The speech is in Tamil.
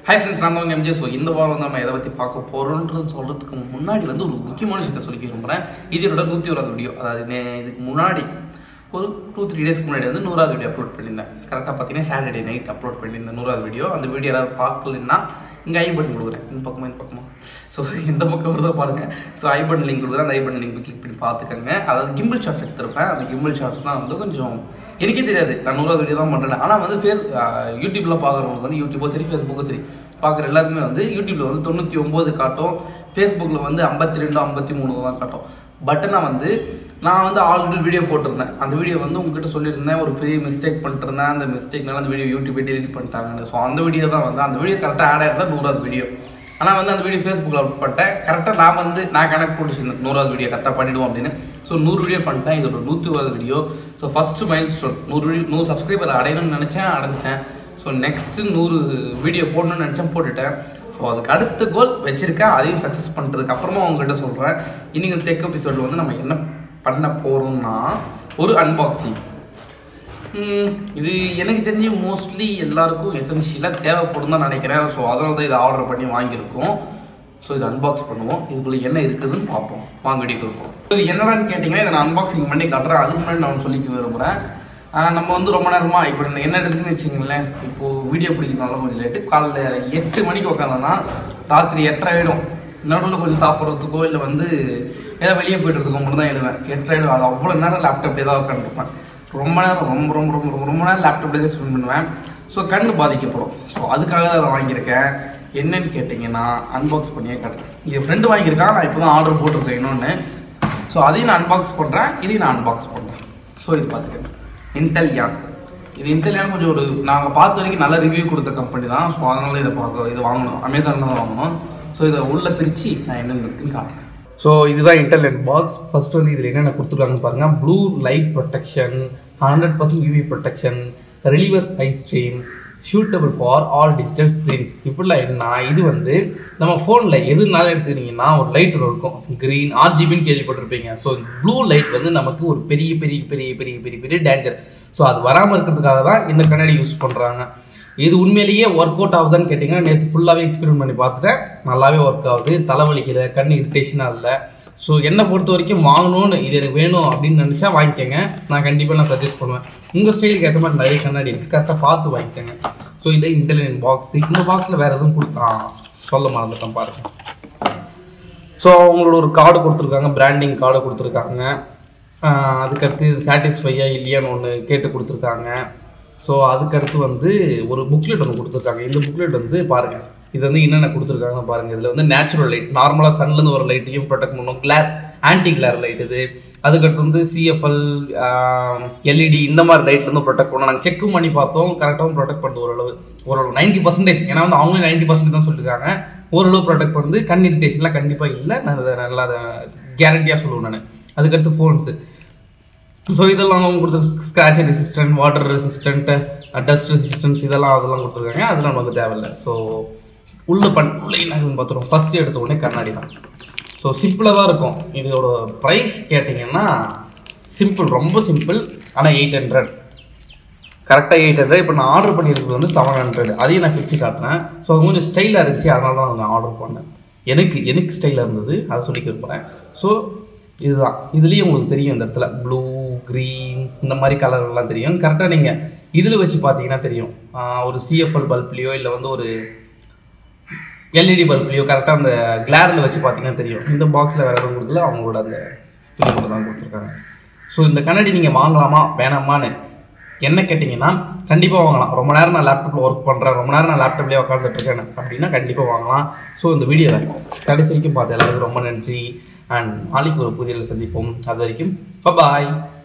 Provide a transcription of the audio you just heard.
ஹாய் ஃப்ரெண்ட்ஸ் நான் தான் எம்ஜே ஸோ இந்த வாரம் வந்து நம்ம எதை பற்றி பார்க்க போகிறோன்றது சொல்கிறதுக்கு முன்னாடி வந்து ஒரு முக்கியமான விஷயத்தை சொல்லிக்க விரும்புகிறேன் இது என்னோட நூற்றி ஓராது வீடியோ அதாவது நே- இதுக்கு முன்னாடி ஒரு டூ த்ரீ டேஸ்க்கு முன்னாடி வந்து நூறாவது வீடியோ அப்லோட் பண்ணியிருந்தேன் கரெக்டாக பார்த்தீங்கன்னா சாட்டர்டே நைட் அப்லோட் பண்ணியிருந்தேன் நூறாவது வீடியோ அந்த வீடியோ யாராவது பார்க்கலன்னா இங்கே ஐ பட்டன் கொடுக்குறேன் இந்த பக்கமா இந்த பக்கமா ஸோ இந்த பக்கம் வருதா பாருங்கள் ஸோ ஐ பட்டன் லிங்க் கொடுக்குறேன் அந்த ஐ பட்டன் லிங்க் கிளிக் பண்ணி பார்த்துக்கோங்க அதாவது கிம்பிள் ஷார்ட்ஸ் எடுத்திருப்பேன் அந்த கிம்பிள் ஷார்ட்ஸ் தான் வந்து கொஞ்சம் எனக்கே தெரியாது நான் நூறாவது வீடியோ தான் பண்ணுறேன் ஆனால் வந்து ஃபேஸ் யூடியூப்பில் பார்க்குறவங்களுக்கு வந்து யூடியூபோ சரி ஃபேஸ்புக்கோ சரி பார்க்குற எல்லாருமே வந்து யூடியூப்பில் வந்து தொண்ணூற்றி ஒம்பது காட்டும் ஃபேஸ்புக்கில் வந்து ஐம்பத்தி ரெண்டு ஐம்பத்தி மூணு தான் காட்டும் பட் நான் வந்து நான் வந்து ஆல்ரெடி வீடியோ போட்டிருந்தேன் அந்த வீடியோ வந்து உங்ககிட்ட சொல்லியிருந்தேன் ஒரு பெரிய மிஸ்டேக் பண்ணிட்டுருந்தேன் அந்த மிஸ்டேக்னால அந்த வீடியோ யூடியூபே டெலிட் பண்ணிட்டாங்கன்னு ஸோ அந்த வீடியோ தான் வந்து அந்த வீடியோ கரெக்டாக ஆட் ஆயிருந்தா நூறாவது வீடியோ ஆனால் வந்து அந்த வீடியோ ஃபேஸ்புக்கில் அப்லோட் பண்ணிட்டேன் கரெக்டாக நான் வந்து நான் கணக்கு போட்டு வச்சிருந்தேன் நூறாவது வீடியோ கரெக்டாக பண்ணிடுவோம் அப்படின்னு ஸோ நூறு வீடியோ பண்ணிட்டேன் இதோட நூற்றி ஒரு video so first milestone நூறு வீடியோ நூறு சப்ஸ்கிரைபர் அடையணும்னு நினச்சேன் அடைஞ்சிட்டேன் ஸோ நெக்ஸ்ட்டு நூறு வீடியோ போடணும்னு நினச்சேன் போட்டுட்டேன் ஸோ அதுக்கு அடுத்த கோல் வச்சிருக்கேன் அதையும் சக்ஸஸ் பண்ணுறதுக்கு அப்புறமா உங்ககிட்ட சொல்கிறேன் இன்னைக்கு டெக் எபிசோடில் வந்து நம்ம என்ன பண்ண போகிறோம்னா ஒரு அன்பாக்சிங் இது எனக்கு தெரிஞ்சு மோஸ்ட்லி எல்லாருக்கும் எசென்ஷியலாக தேவைப்படும் தான் நினைக்கிறேன் ஸோ அதனால தான் இதை ஆர்டர் பண்ணி வாங்கியிருக்கோம் ஸோ இதை அன்பாக்ஸ் பண்ணுவோம் இதுக்குள்ள என்ன இருக்குதுன்னு பார்ப்போம் வாங்க வீடியோக்கு போவோம் இது என்னடான்னு கேட்டிங்கன்னா இதை நான் அன்பாக்சிங் பண்ணி காட்டுறேன் அதுக்கு முன்னாடி நான் சொல்லிக்க விரும்புகிறேன் ஆஹ் நம்ம வந்து ரொம்ப நேரமா இப்போ என்ன எடுத்துன்னு வச்சுங்களேன் இப்போ வீடியோ பிடிக்கிறதுனால கொஞ்சம் லேட்டு காலைல எட்டு மணிக்கு உட்காந்தோன்னா ராத்திரி எட்டரை ஆகிடும் நடுவில் கொஞ்சம் சாப்பிட்றதுக்கோ இல்லை வந்து ஏதாவது வெளியே போயிட்டு இருக்கோ மட்டும் தான் எழுவேன் எட்டரை ஆகிடும் அது அவ்வளோ நேரம் லேப்டாப்லேயே தான் உட்காந்துருப்பேன் ரொம்ப நேரம் ரொம்ப ரொம்ப ரொம்ப ரொம்ப ரொம்ப நேரம் லேப்டாப்லேயே தான் ஸ்பெண்ட் பண்ணுவேன் ஸோ கண்ணு பாதிக்கப்படும் ஸோ அதுக்காக தான் அதை வாங்கியிருக்கேன் என்னன்னு கேட்டிங்கன்னா அன்பாக்ஸ் பண்ணியே காட்டுறேன் என் ஃப்ரெண்டு வாங்கியிருக்கான் நான் இப்போ தான் ஆர்டர் போட்டிருக்கேன் இன்னொன்று ஸோ அதையும் நான் அன்பாக்ஸ் பண்ணுறேன் இதையும் நான் அன்பாக்ஸ் பண்ணுறேன் ஸோ இது பார்த்துக்கேன் இன்டெல் யான் இது இன்டெல் யான் கொஞ்சம் ஒரு நாங்கள் பார்த்த வரைக்கும் நல்ல ரிவ்யூ கொடுத்த கம்பெனி தான் ஸோ அதனால இதை பார்க்க இது வாங்கணும் அமேசானில் தான் வாங்கணும் ஸோ இதை உள்ள பிரித்து நான் என்னென்ன இருக்குன்னு காட்டுறேன் ஸோ இதுதான் இன்டர்நெட் பாக்ஸ் ஃபர்ஸ்ட் வந்து இதில் என்னென்ன கொடுத்துருக்காங்கன்னு பாருங்கள் blue light protection hundred percent UV protection relievers eye strain suitable for all digital screens இப்படிலாம் என்ன இது வந்து நம்ம ஃபோனில் எதுனாலும் எடுத்துக்கிட்டிங்கன்னா ஒரு லைட் ஒன்று இருக்கும் க்ரீன் ஆர்ஜிபின்னு கேள்விப்பட்டிருப்பீங்க ஸோ ப்ளூ லைட் வந்து நமக்கு ஒரு பெரிய பெரிய பெரிய பெரிய பெரிய பெரிய டேஞ்சர் ஸோ அது வராமல் இருக்கிறதுக்காக தான் இந்த கண்ணாடி யூஸ் பண்ணுறாங்க இது உண்மையிலேயே ஒர்க் அவுட் ஆகுதான்னு கேட்டிங்கன்னா நேற்று ஃபுல்லாகவே எக்ஸ்பெரிமெண்ட் பண்ணி பார்த்துட்டேன் நல்லாவே ஒர்க் ஆகுது தலைவலிக்கல கண் இரிட்டேஷனாக இல்லை ஸோ என்னை பொறுத்த வரைக்கும் வாங்கணும்னு இது எனக்கு வேணும் அப்படின்னு நினச்சா வாங்கிக்கோங்க நான் கண்டிப்பாக நான் சஜஸ்ட் பண்ணுவேன் உங்கள் ஸ்டைலுக்கு ஏற்ற மாதிரி நிறைய கண்ணாடி இருக்குது கரெக்டாக பார்த்து வாங்கிக்கோங்க ஸோ இதே இன்டெலிஜென்ட் பாக்ஸ் இந்த பாக்ஸில் வேறு எதுவும் கொடுத்தா சொல்ல மறந்துட்டேன் பாருங்க ஸோ அவங்களோட ஒரு கார்டு கொடுத்துருக்காங்க பிராண்டிங் கார்டு கொடுத்துருக்காங்க ஆஹ் அதுக்கடுத்து சாட்டிஸ்ஃபையா இல்லையான்னு ஒன்று கேட்டு கொடுத்துருக்காங்க ஸோ அதுக்கடுத்து வந்து ஒரு புக்லெட் ஒன்று கொடுத்துருக்காங்க இந்த புக்லெட் வந்து பாருங்கள் இது வந்து என்னென்ன கொடுத்துருக்காங்க பாருங்கள் இதில் வந்து நேச்சுரல் லைட் நார்மலாக சன்லேருந்து வர லைட்டையும் ப்ரொடெக்ட் பண்ணும் கிளார் ஆன்டி கிளார் லைட் இது அதுக்கடுத்து வந்து சிஎஃப்எல் எல்இடி இந்த மாதிரி லைட்லேருந்து ப்ரொடெக்ட் பண்ணோம் நாங்கள் செக்கும் பண்ணி பார்த்தோம் கரெக்டாகவும் ப்ரொடெக்ட் பண்ணுது ஓரளவு ஓரளவு நைன்டி பர்சன்டேஜ் ஏன்னா வந்து அவங்களே நைன்டி பர்சன்டேஜ் தான் சொல்லியிருக்காங்க ஓரளவு ப்ரொடெக்ட் பண்ணுது கண் இரிட்டேஷன்லாம் கண்டிப்பாக இல்லை நான் அதை நல்லா அதை கேரண்டியாக சொல்லுவேன் நான் அதுக்கடுத்து ஃபோன்ஸு ஸோ இதெல்லாம் அவங்க கொடுத்த scratch resistant water resistant dust resistance இதெல்லாம் அதெல்லாம் கொடுத்துருக்காங்க அதெல்லாம் நமக்கு தேவையில்லை ஸோ உள்ள பண் உள்ள என்ன இருக்குதுன்னு பார்த்துருவோம் ஃபஸ்ட்டு எடுத்த உடனே கண்ணாடி தான் ஸோ சிம்பிளாக தான் இருக்கும் இதோட ப்ரைஸ் கேட்டிங்கன்னா சிம்பிள் ரொம்ப சிம்பிள் ஆனால் எயிட் ஹண்ட்ரட் கரெக்டாக எயிட் ஹண்ட்ரட் இப்போ நான் ஆர்டர் பண்ணியிருக்கிறது வந்து செவன் ஹண்ட்ரட் அதையும் நான் பிரித்து காட்டுறேன் ஸோ அது கொஞ்சம் ஸ்டைலாக இருந்துச்சு அதனால தான் நான் ஆர்டர் பண்ணேன் எனக்கு எனக்கு ஸ்டைலாக இருந்தது அதை சொல்லிக்க விரும்புகிறேன் ஸோ இதுதான் இதுலேயும் உங்களுக்கு தெரியும் இந்த இடத்துல ப்ளூ க்ரீன் இந்த மாதிரி கலர்லாம் தெரியும் கரெக்டாக நீங்கள் இதில் வச்சு பார்த்தீங்கன்னா தெரியும் ஆஹ் ஒரு சிஎஃப்எல் பல்ப்லேயோ இல்லை வந்து ஒரு எல்இடி பல்ப்லேயோ கரெக்டாக அந்த கிளாரில் வச்சு பார்த்தீங்கன்னா தெரியும் இந்த பாக்ஸில் வேறு எதுவும் கொடுக்கல அவங்களோட அந்த துணி மட்டும் தான் கொடுத்துருக்காங்க ஸோ இந்த கண்ணாடி நீங்கள் வாங்கலாமா வேணாமான்னு என்ன கேட்டிங்கன்னா கண்டிப்பாக வாங்கலாம் ரொம்ப நேரம் நான் லேப்டாப்பில் ஒர்க் பண்ணுறேன் ரொம்ப நேரம் நான் லேப்டாப்லேயே உட்காந்துட்டு இருக்கேன் அப்படின்னா கண்டிப்பாக வாங்கலாம் ஸோ இந்த வீடியோவை கடைசி வரைக்கும் பார்த்து எல்லாருக்கும் ரொம்ப நன்றி அண்ட் நாளைக்கு ஒரு புதிய சந்திப்போம் அது வரைக்கும் பாய்